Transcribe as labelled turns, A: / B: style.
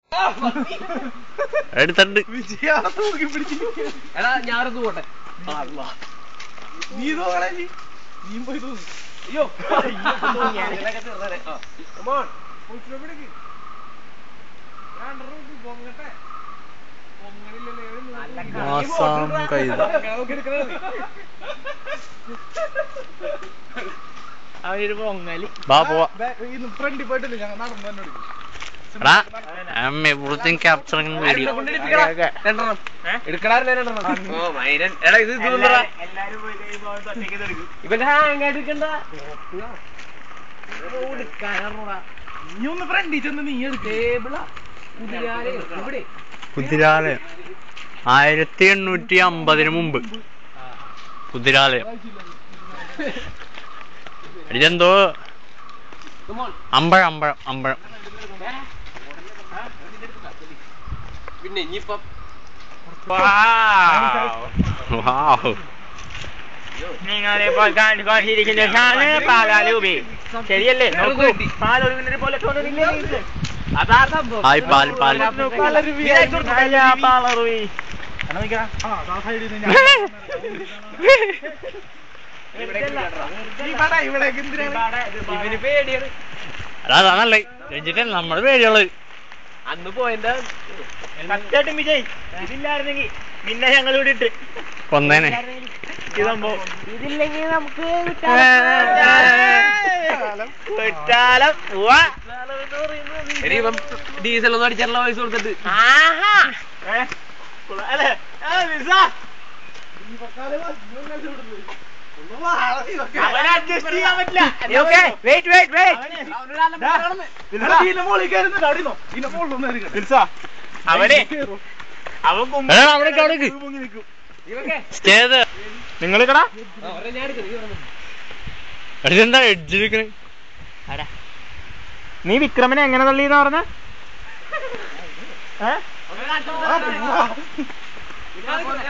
A: എടുത്തിട്ടുണ്ട്
B: എടാ ഞാനൊന്ന് പോട്ടെ
C: നീ നോക്കണേ നീ നീ പോയി തോന്നു
B: അയ്യോ ഞാനിതൊക്കെ തീർന്നേരെ. ആ. Come on. നല്ല കളി.
A: ആസാം കൈത
B: നമുക്ക് എടുക്കണത് നീ. അവനൊരു പൊങ്ങല്
A: വാ പോവാ
C: ഫ്രണ്ടിൽ പോയിട്ടില്ല ഞങ്ങൾ നടന്നു തന്നെ എടുക്കും
A: എടാ അമ്മ എവറിത്തിങ് ക്യാപ്ചറിങ് വീഡിയോ
B: ആരെങ്കിലും കൊണ്ടെടുപ്പിക്കടാ. രണ്ടെണ്ണം. എടുക്കടാറില്ല രണ്ടെണ്ണം. ഓ, മൈരൻ. എടാ, ഇത് ഇത് കൊണ്ടുവരാ. ഇവന്റെ ഹാങ് എടുക്കണ്ട എടുക്കാനാണോടാ
C: നീ ഒന്ന് ഫ്രണ്ടിൽ ചെന്ന് നീ എടുക്കേ
B: ടേബിളാ കുതിരാലേ ഇവിടെ
A: കുതിരാലയം ആയിരത്തി എണ്ണൂറ്റി അമ്പതിന് മുമ്പ് കുതിരാലയം ഇതെന്തോ
B: Come on.
A: അമ്പഴം അമ്പഴം അമ്പഴം
B: പിന്നെ ഇനിയിപ്പം
A: വാവ്
D: നിങ്ങളിപ്പോൾ കണ്ടുകൊണ്ടിരിക്കുന്ന സാധനം പാലാലൂബി ശരിയല്ലേ നോക്കൂ പാലൊരുവിനെ പോലെ തോന്നുന്നില്ലേ നിങ്ങൾക്ക്? അതാ സംഭവം
A: ഹായ് പാൽ പാൽ
D: അല്ല, പാലറുവി
C: ആ ആ സൈഡിൽ നിന്ന് ഞാൻ ഈ പട ഇവിടേക്ക് എന്തിനാണ്
B: ഇവന് പേടിയാണ്
A: അതാ അതാ നല്ലേ രഞ്ജിട്ടൻ നമ്മുടെ പേടികള്
B: അന്ന് പോയതിന്റെ
D: സത്യമായിട്ടും വിജയ് ഇതില്ലായിരുന്നെങ്കിൽ നിന്നെ ഞങ്ങൾ ഇവിടെ ഇട്ട്
A: കൊന്നേനെ
D: ഈ സംഭവം ഇതില്ലെങ്കിൽ നമുക്ക് കുറ്റാലം ഉവ്വ.
B: ഇനിയിപ്പം ഡീസൽ ഒന്നും അടിച്ചാലുള്ള പൈസ കൊടുത്തിട്ട്
D: ആഹാ. ഏ? കൊള്ളാം. അല്ലേ? ആ, നിസ. അവനെ adjust ചെയ്യാൻ പറ്റില്ല. Okay, wait, wait, wait.
C: ഇതിന്റെ മുകളിൽ കയറുന്നുണ്ട് അവിടെ നിന്നോ ഇതിന്റെ മുകളിലൊന്നും ഇരിക്കട്ടെ.
D: അവനെ അവൻ കുമ്പ-
A: എടാ, അവിടേക്ക്, അവിടേക്ക്.
D: പൊങ്ങി നിൽക്കും.
A: സ്റ്റേ ചെയ്ത്
D: നിങ്ങൾ കടാ
B: ഞാൻ എടുക്കുന്നു
A: ഇതെന്താ എഡ്ജിരിക്കണ്
D: നീ വിക്രമനെ എങ്ങനെ തള്ളിയെന്നാ പറഞ്ഞ
C: ആ, പോവാ.